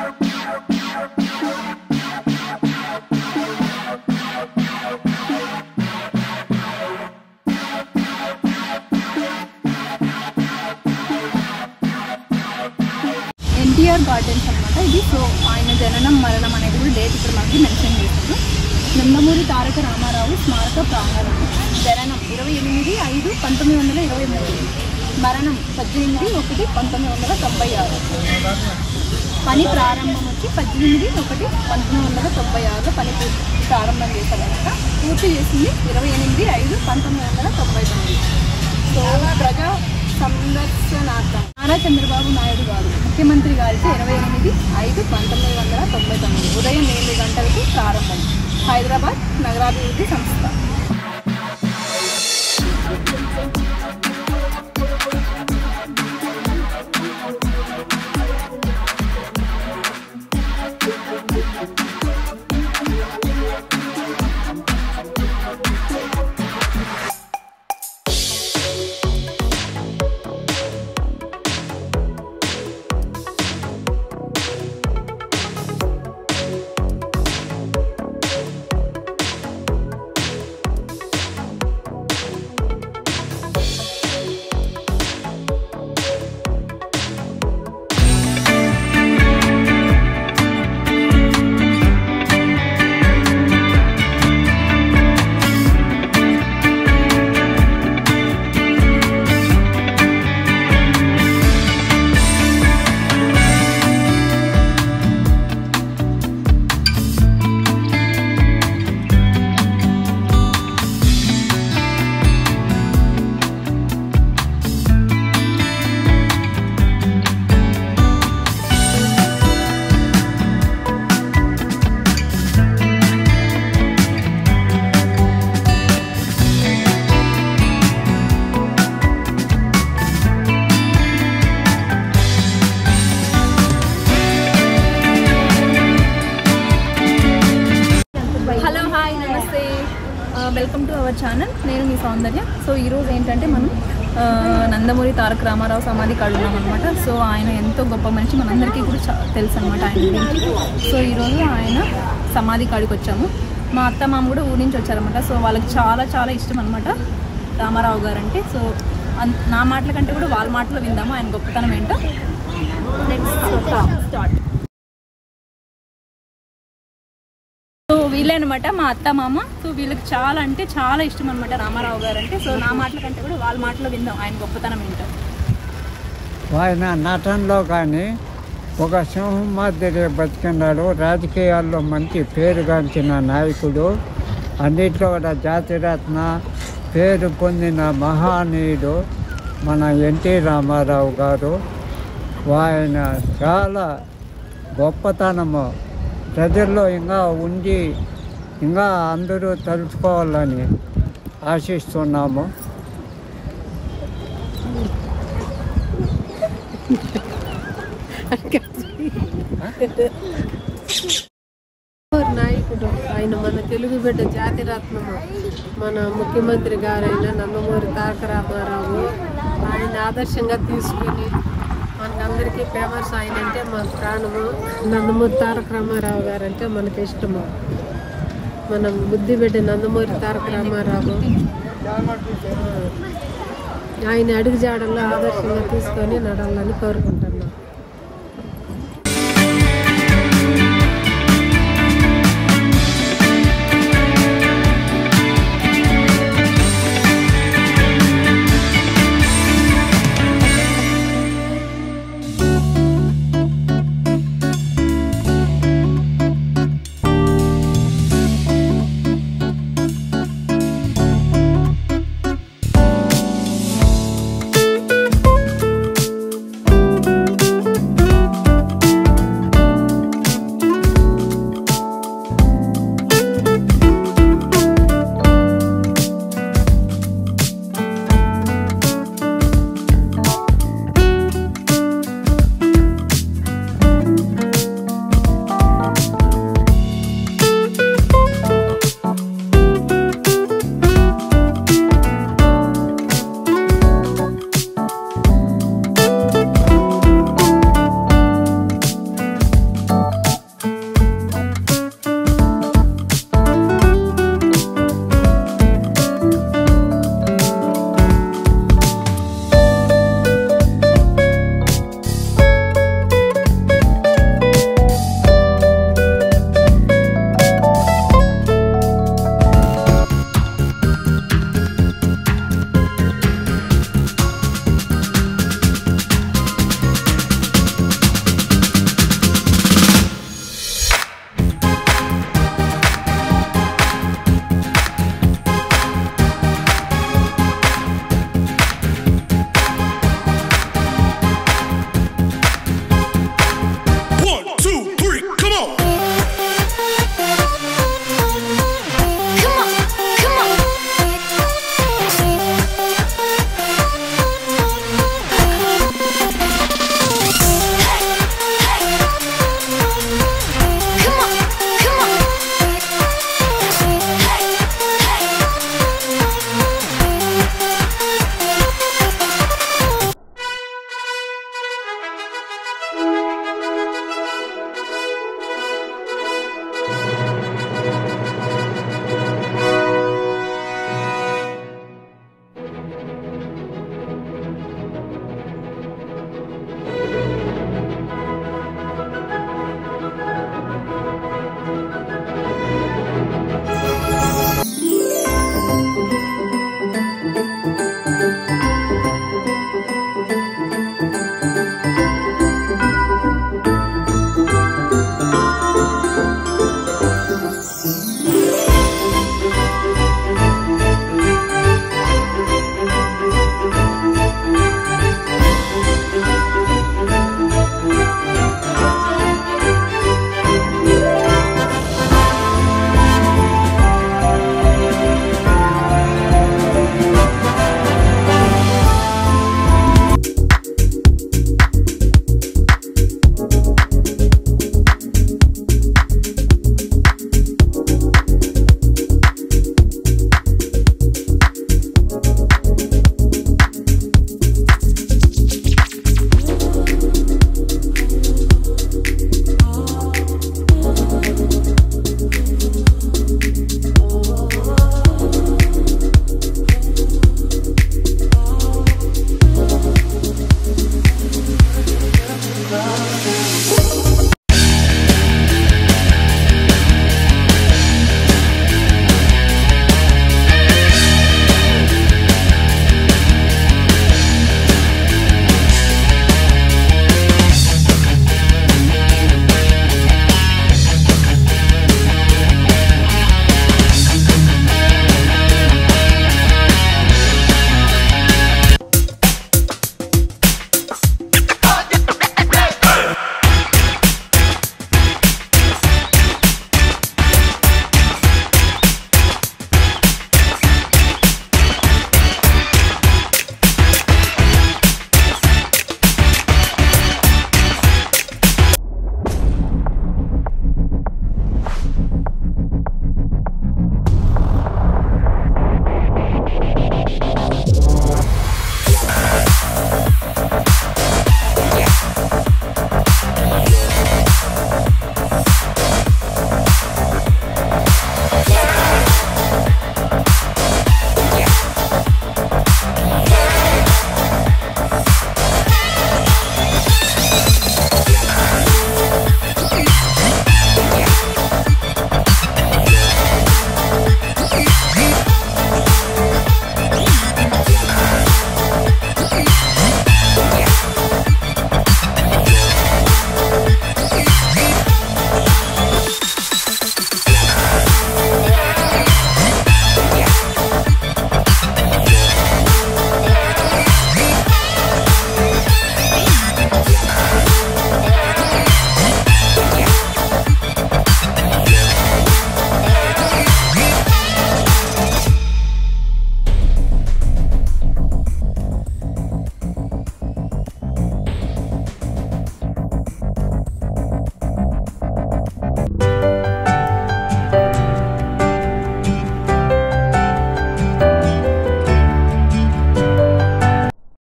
NTR gardens అనమాట ఇది so ఆయన జననం మరణం అనేది కూడా డేట్ ఇక్కడ మనకి మెన్షన్ చేశారు నందమూరి తారక రామారావు స్మారక ప్రాంగణం జననం ఇరవై ఎనిమిది ఐదు పంతొమ్మిది వందల ఇరవై మూడు మరణం పద్దెనిమిది ఒకటి పంతొమ్మిది వందల తొంభై ఆరు పని ప్రారంభం వచ్చి పద్దెనిమిది ఒకటి పంతొమ్మిది వందల తొంభై ఆరులో పని పూర్తి ప్రారంభం చేశారనమాట పూర్తి చేసింది ఇరవై ఎనిమిది ఐదు పంతొమ్మిది వందల తొంభై తొమ్మిది సో ప్రజా సందర్శనార్థం నారా చంద్రబాబు నాయుడు గారు ముఖ్యమంత్రి గారికి ఇరవై ఎనిమిది ఐదు పంతొమ్మిది వందల తొంభై తొమ్మిది ఉదయం ఎనిమిది గంటలకు ప్రారంభం హైదరాబాద్ నగరాభివృద్ధి సంస్థ hello hi namaste welcome to our channel నేను మీ సౌందర్య సో ఈరోజు ఏంటంటే మనం ఆ, నందమూరి తారక రామారావు సమాధి కాడ ఉన్నాం అనమాట సో ఆయన ఎంతో గొప్ప మనిషి మనందరికీ కూడా చా- తెలుసు అనమాట ఆయన గురించి సో ఈరోజు ఆయన సమాధి కాడికి వచ్చాము మా అత్త మామ కూడా ఊరి నుంచి వచ్చారనమాట సో వాళ్ళకి చాలా చాలా ఇష్టం అనమాట రామారావు గారు అంటే సో అన్- నా మాటల కంటే కూడా వాళ్ళ మాటలు విందాము ఆయన గొప్పతనం ఏంటో నెక్స్ట్ స్టార్ట్ సో వీళ్ళే అనమాట మా అత్త మామ సో వీళ్ళకి చాలా అంటే చాలా ఇష్టం అనమాట రామారావు గారు అంటే సో నా మాటల కంటే కూడా వాళ్ళ మాటలో విందాం ఆయన గొప్పతనం ఏంటో ఆయన నటనలో కానీ ఒక సింహం మాదిరి బతికినాడు రాజకీయాల్లో మంచి పేరుగాంచిన నాయకుడు అన్నిట్లో కూడా జాతిరత్న పేరు పొందిన మహానీయుడు మన ఎన్టీ రామారావు గారు ఆయన చాలా గొప్పతనము ప్రజల్లో ఇంకా ఉండి ఇంకా అందరూ తలుచుకోవాలని ఆశిస్తున్నాము నాయకుడు ఆయన మన తెలుగు బిడ్డ జాతిరత్నము మన ముఖ్యమంత్రి గారైన నందమూరి తారక రామారావు ఆయన ఆదర్శంగా తీసుకుని మనకందరికీ ఫేమస్ ఆయన అంటే మన ప్రాణము నందమూరి తారక రామారావు గారు అంటే మనకి ఇష్టము మన బుద్ధి బిడ్డ నందమూరి తారక రామారావు ఆయన అడుగు జాడల్లో ఆదర్శంగా తీసుకొని నడాలని కోరుకుంటున్నాను